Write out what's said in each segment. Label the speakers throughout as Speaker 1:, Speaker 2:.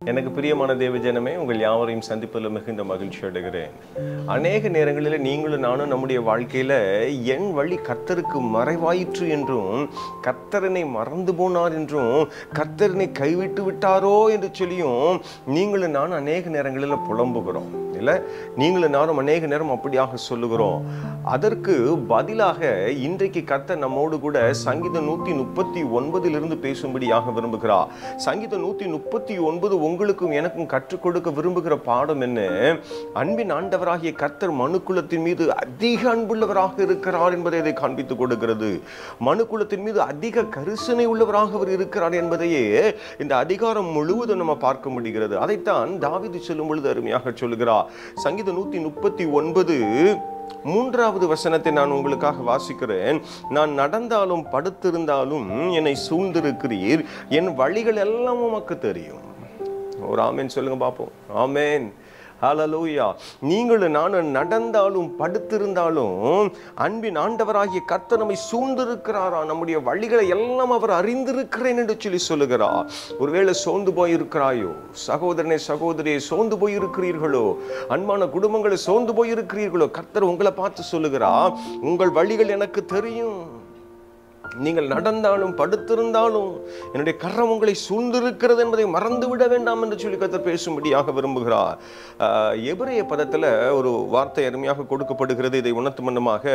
Speaker 1: எனக்கு பிரியமான தேவஜனமே உங்கள் யாவரையும் சந்திப்பதில் மிகுந்த மகிழ்ச்சி அடைகிறேன் அநேக நேரங்களில் நீங்களும் நானும் நம்முடைய வாழ்க்கையில என் வழி கர்த்தருக்கு மறைவாயிற்று என்றும் கர்த்தரனை மறந்து போனார் என்றும் கர்த்தரனை கைவிட்டு விட்டாரோ என்று சொல்லியும் நீங்களும் நானும் அநேக நேரங்களில் புலம்புகிறோம் இல்லை நீங்களும் நானும் அநேக நேரம் அப்படியாக சொல்லுகிறோம் அதற்கு பதிலாக இன்றைக்கு கர்த்தர் நம்மோடு கூட சங்கீதம் நூத்தி முப்பத்தி ஒன்பதிலிருந்து பேசும்படியாக விரும்புகிறார் சங்கீதம் நூத்தி முப்பத்தி ஒன்பது உங்களுக்கும் எனக்கும் கற்றுக் கொடுக்க விரும்புகிற பாடம் என்ன அன்பின் ஆண்டவராகிய கர்த்தர் மனுக்குலத்தின் மீது அதிக அன்புள்ளவராக இருக்கிறார் என்பதை அதை காண்பித்துக் கொடுக்கிறது மனுக்குலத்தின் மீது அதிக கரிசனை உள்ளவராக அவர் இருக்கிறார் என்பதையே இந்த அதிகாரம் முழுவதும் நம்ம பார்க்க முடிகிறது அதைத்தான் தாவீது சொல்லும் பொழுது அருமையாக சொல்லுகிறார் சங்கீதம் நூத்தி முப்பத்தி ஒன்பது மூன்றாவது வசனத்தை நான் உங்களுக்காக வாசிக்கிறேன் நான் நடந்தாலும் படுத்திருந்தாலும் என்னை சூழ்ந்திருக்கிறீர் என் வழிகள் எல்லாம் உமக்கு தெரியும் ஒரு ஆமேன் சொல்லுங்க பார்ப்போம் ஆமேன் ஹalleluya நீங்களும் நானும் நடந்தாலும் படுத்திருந்தாலும் அன்பின் ஆண்டவராகிய கர்த்தர் நம்மை சூழ்ந்திருக்கிறாரா நம்முடைய வழிகளை எல்லாம் அவர் அறிந்திருக்கிறேன் என்று சொல்லி சொல்லுகிறார் ஒருவேளை சோர்ந்து போயிருக்கிறாயோ சகோதரனே சகோதரியை சோர்ந்து போயிருக்கிறீர்களோ அன்பான குடும்பங்களை சோர்ந்து போயிருக்கிறீர்களோ கர்த்தர் உங்களை பார்த்து சொல்லுகிறார் உங்கள் வழிகள் எனக்கு தெரியும் நீங்கள் நடந்தாலும் படுத்திருந்தாலும் என்னுடைய கரம் உங்களை சூழ்ந்திருக்கிறது என்பதை மறந்து விட வேண்டாம் என்று சொல்லி கத்தர் பேசும்படியாக விரும்புகிறார் ஆஹ், எபிரேய பதத்தில் ஒரு வார்த்தை அருமையாக கொடுக்கப்படுகிறது இதை உணர்த்தும் வண்ணமாக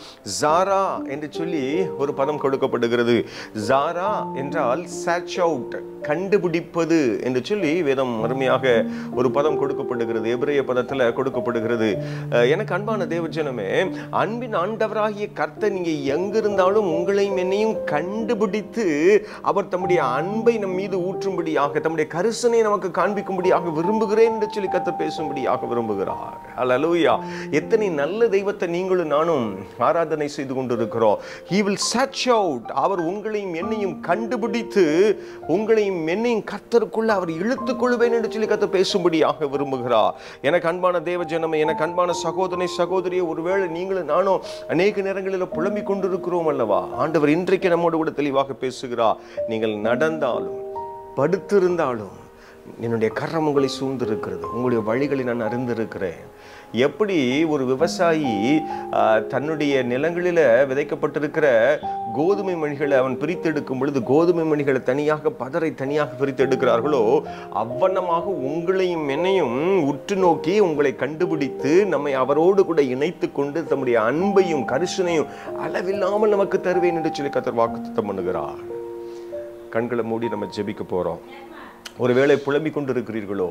Speaker 1: ஜாரா என்று சொல்லி ஒரு பதம் கொடுக்கப்படுகிறது ஜாரா என்றால் சர்ச் அவுட் கண்டுபிடிப்பது என்று சொல்லி வேதம் அருமையாக ஒரு பதம் கொடுக்கப்படுகிறது எபிரேய பதத்தில் கொடுக்கப்படுகிறது அஹ், எனக்கு அன்பான தேவஜனமே அன்பின் ஆண்டவராகிய கர்த்தர் நீங்க எங்கிருந்தாலும் உங்களையும் என்னையும் கண்டுபிடித்து அவர் தம்முடைய அன்பை நம் மீது ஊற்றும்படியாக தம்முடைய கரிசனை நமக்கு காண்பிக்கும்படியாக விரும்புகிறேன் என்று சொல்லி கர்த்தர் பேசும்படியாக விரும்புகிறார் அல்லேலூயா எத்தனை நல்ல தெய்வத்தை நீங்களும் நானும் ஆராதனை செய்து கொண்டிருக்கிறோம் he will search out அவர் உங்களையும் என்னையும் கண்டுபிடித்து உங்களையும் என்னையும் கர்த்தருக்குள்ள அவர் இழுத்துக் கொள்வேன் என்று சொல்லி கர்த்தர் பேசும்படியாக விரும்புகிறார் எனக்கு அன்பான தேவ ஜனமே எனக்கு அன்பான சகோதரனை சகோதரியை ஒருவேளை நீங்களும் நானும் அநேக நேரங்களில் புலம்பிக் கொண்டிருக்கிறோம் அல்லவா ஆண்டவர் இன்றைக்கு நம்மோடு கூட தெளிவாக பேசுகிறார் நீங்கள் நடந்தாலும் படுத்திருந்தாலும் என்னுடைய கரம் உங்களை சூழ்ந்திருக்கிறது உங்களுடைய வழிகளை நான் அறிந்திருக்கிறேன் எப்படி ஒரு விவசாயி ஆஹ், தன்னுடைய நிலங்களில் விதைக்கப்பட்டிருக்கிற கோதுமை மணிகளை அவன் பிரித்தெடுக்கும் பொழுது கோதுமை மணிகளை தனியாக பதரை தனியாக பிரித்தெடுக்கிறார்களோ அவ்வண்ணமாக உங்களையும் என்னையும் உற்று நோக்கி உங்களை கண்டுபிடித்து நம்மை அவரோடு கூட இணைத்து கொண்டு தம்முடைய அன்பையும் கரிசனையும் அளவில்லாமல் நமக்கு தருவேன் என்று சொல்லி கத்தர் வாக்குத்தத்தம் பண்ணுகிறார் கண்களை மூடி நம்ம ஜெபிக்க போறோம் ஒருவேளை புலம்பிக் கொண்டிருக்கிறீர்களோ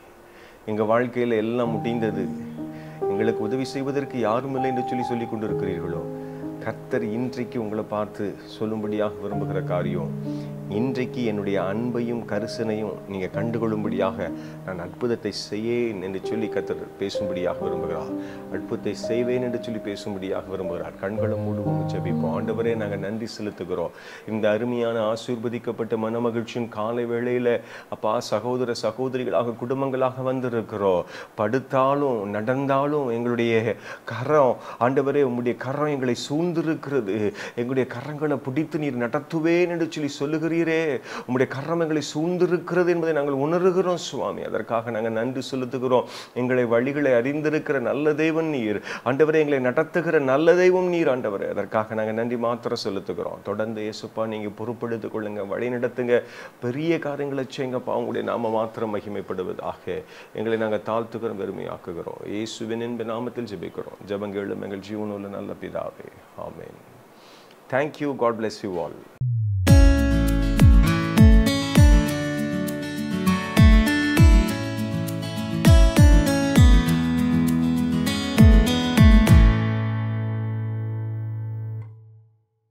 Speaker 1: எங்க வாழ்க்கையில எல்லாம் முடிந்தது எங்களுக்கு உதவி செய்வதற்கு யாரும் இல்லை என்று சொல்லி சொல்லிக் கொண்டிருக்கிறீர்களோ கர்த்தர் இன்றைக்கு உங்களை பார்த்து சொல்லும்படியாக விரும்புகிற காரியம் இன்றைக்கு என்னுடைய அன்பையும் கரிசனையும் நீங்க கண்டுகொள்ளும்படியாக நான் அற்புதத்தை செய்யேன் என்று சொல்லி கர்த்தர் பேசும்படியாக விரும்புகிறார் அற்புதத்தை செய்வேன் என்று சொல்லி பேசும்படியாக விரும்புகிறார் கண்களை மூடுவோம் ஜெபிப்போம் ஆண்டவரே நாங்கள் நன்றி செலுத்துகிறோம் இந்த அருமையான ஆசீர்வதிக்கப்பட்ட மனமகிழ்ச்சியின் காலை வேளையில அப்பா சகோதர சகோதரிகளாக குடும்பங்களாக வந்திருக்கிறோம் படுத்தாலும் நடந்தாலும் எங்களுடைய கரம் ஆண்டவரே உம்முடைய கரம் எங்களை சூழ்ந்திருக்கிறது எங்களுடைய கரங்களை பிடித்து நீர் நடத்துவேன் என்று சொல்லி சொல்லுகிறீரே உம்முடைய கரம் எங்களை சூழ்ந்திருக்கிறது என்பதை நாங்கள் உணர்கிறோம் சுவாமி அதற்காக நாங்கள் நன்றி செலுத்துகிறோம் எங்களை வழிகளை அறிந்திருக்கிற நல்ல தெய்வம் நீர் ஆண்டவரே எங்களை நடத்துகிற நல்ல தெய்வம் நீர் ஆண்டவரே அதற்காக நாங்கள் நன்றி மாத்திரம் செலுத்துகிறோம் தொடர்ந்து இயேசுப்பா நீங்க பொறுப்படுத்திக் கொள்ளுங்க வழி நடத்துங்க பெரிய காரியங்களை செய்யுங்கப்பா உங்களுடைய நாம மாத்திரம் மகிமைப்படுவதாக எங்களை நாங்கள் தாழ்த்துக்கிறோம் பெருமையாக்குகிறோம் இயேசுவின் என்ப நாமத்தில் ஜெபிக்கிறோம் ஜெபங்களும் எங்கள் ஜீவனுள்ள நல்ல பிதாவே amen thank you God bless you all